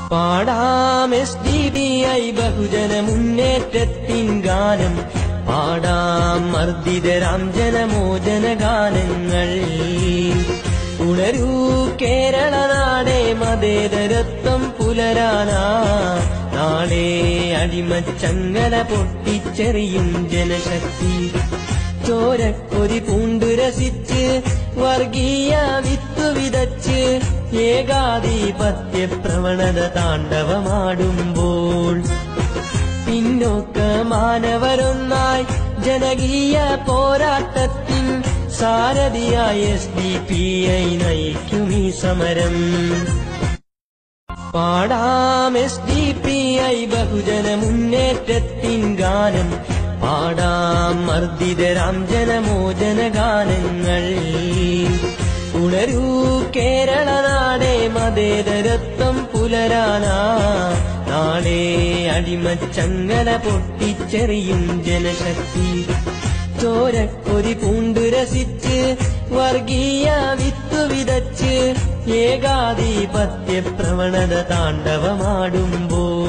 പാടാം S D B I ബഹുജന മുന്നേറ്റത്തിൻ ഗാനം പാടാം മർദ്ദിതരാം ജനമോചന ഗാനങ്ങൾ ഉണരൂ കേരള നാടേ മതേതരത്വം പുലരാനാ നാളെ അടിമച്ചങ്ങല പൊട്ടിച്ചെറിയും ജനശക്തി ചോരക്കൊതി പൂണ്ടു രസിച്ച് വർഗീയ വിത്തു വിതച്ച് ഏകാധിപത്യ പ്രവണത താണ്ഡവമാടുമ്പോൾ പിന്നോക്ക മാനവരൊന്നായി ജനകീയ പോരാട്ടത്തിൻ സാരഥിയായ എസ് ഡി പി ഐ നയിക്കും ഈ സമരം പാടാം എസ് ഡി പി ഐ ബഹുജന മുന്നേറ്റത്തിൻ ഗാനം പാടാം മർദ്ദിതരാം ജനമോചന ഗാനങ്ങൾ ഉണരൂ കേരള നാടേ മതേതരത്വം പുലരാനാ നാളെ അടിമച്ചങ്ങല പൊട്ടിച്ചെറിയും ജനശക്തി ചോരക്കൊതി പൂണ്ടു രസിച്ച് വർഗീയ വിത്തു വിതച്ച് ഏകാധിപത്യ പ്രവണത താണ്ഡവമാടുമ്പോൾ